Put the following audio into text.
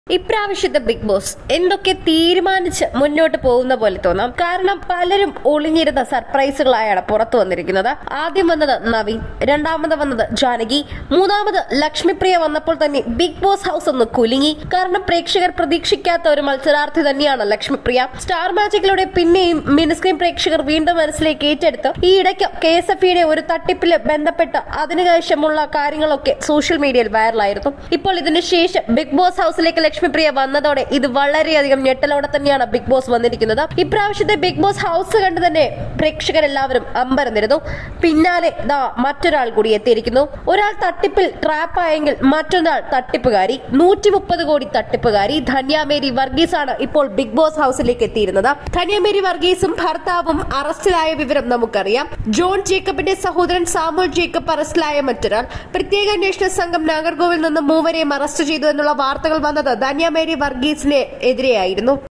ഇപ്രാവശ്യത്തെ big boss എന്തൊക്കെ തീരുമാനിച്ച് മുന്നോട്ട് പോകുന്ന പോലെ തോന്നാം കാരണം പലരും ഒളിഞ്ഞിരുന്ന സർപ്രൈസുകളായാണ് പുറത്തു വന്നിരിക്കുന്നത് ആദ്യം വന്നത് നവീൻ രണ്ടാമത് വന്നത് ജാനകി മൂന്നാമത് ലക്ഷ്മിപ്രിയ വന്നപ്പോൾ തന്നെ ബിഗ് ബോസ് ഹൗസ് ഒന്ന് കുലുങ്ങി കാരണം പ്രേക്ഷകർ പ്രതീക്ഷിക്കാത്ത ഒരു മത്സരാർത്ഥി തന്നെയാണ് ലക്ഷ്മിപ്രിയ സ്റ്റാർ മാജിക്കിലൂടെ പിന്നെയും മിനിസ്ക്രീൻ പ്രേക്ഷകർ വീണ്ടും മനസ്സിലേക്ക് ഏറ്റെടുത്ത് ഈ ഇടയ്ക്ക് കെ എസ് എഫ് ഇയുടെ ഒരു തട്ടിപ്പില് ബന്ധപ്പെട്ട് അതിനുശേഷമുള്ള കാര്യങ്ങളൊക്കെ സോഷ്യൽ മീഡിയയിൽ വൈറലായിരുന്നു ഇപ്പോൾ ഇതിനു ശേഷം ബിഗ് ബോസ് ഹൗസിലേക്ക് ലക്ഷ്മിപ്രിയ വന്നതോടെ ഇത് വളരെയധികം ഞെട്ടലോടെ തന്നെയാണ് ബിഗ് ബോസ് വന്നിരിക്കുന്നത് ഇപ്രാവശ്യത്തെ ബിഗ് ബോസ് ഹൗസ് കണ്ട് തന്നെ പ്രേക്ഷകരെല്ലാവരും അമ്പരന്നിരുന്നു പിന്നാലെ ദാ മറ്റൊരാൾ കൂടി എത്തിയിരിക്കുന്നു ഒരാൾ തട്ടിപ്പിൽ ട്രാപ്പായെങ്കിൽ മറ്റൊരാൾ തട്ടിപ്പുകാരി നൂറ്റി മുപ്പത് കോടി തട്ടിപ്പുകാരി ധന്യാമേരി വർഗീസ് ആണ് ഇപ്പോൾ ബിഗ് ബോസ് ഹൗസിലേക്ക് എത്തിയിരുന്നത് ധന്യാമേരി വർഗീസും ഭർത്താവും അറസ്റ്റിലായ വിവരം നമുക്കറിയാം ജോൺ ജേക്കബിന്റെ സഹോദരൻ സാമുൽ ജേക്കബ് അറസ്റ്റിലായ മറ്റൊരാൾ പ്രത്യേക അന്വേഷണ സംഘം നാഗർകോവിൽ നിന്ന് മൂവരെയും അറസ്റ്റ് ചെയ്തു എന്നുള്ള വാർത്തകൾ വന്നത് ധന്യാമേരി വർഗീസിനെ എതിരെയായിരുന്നു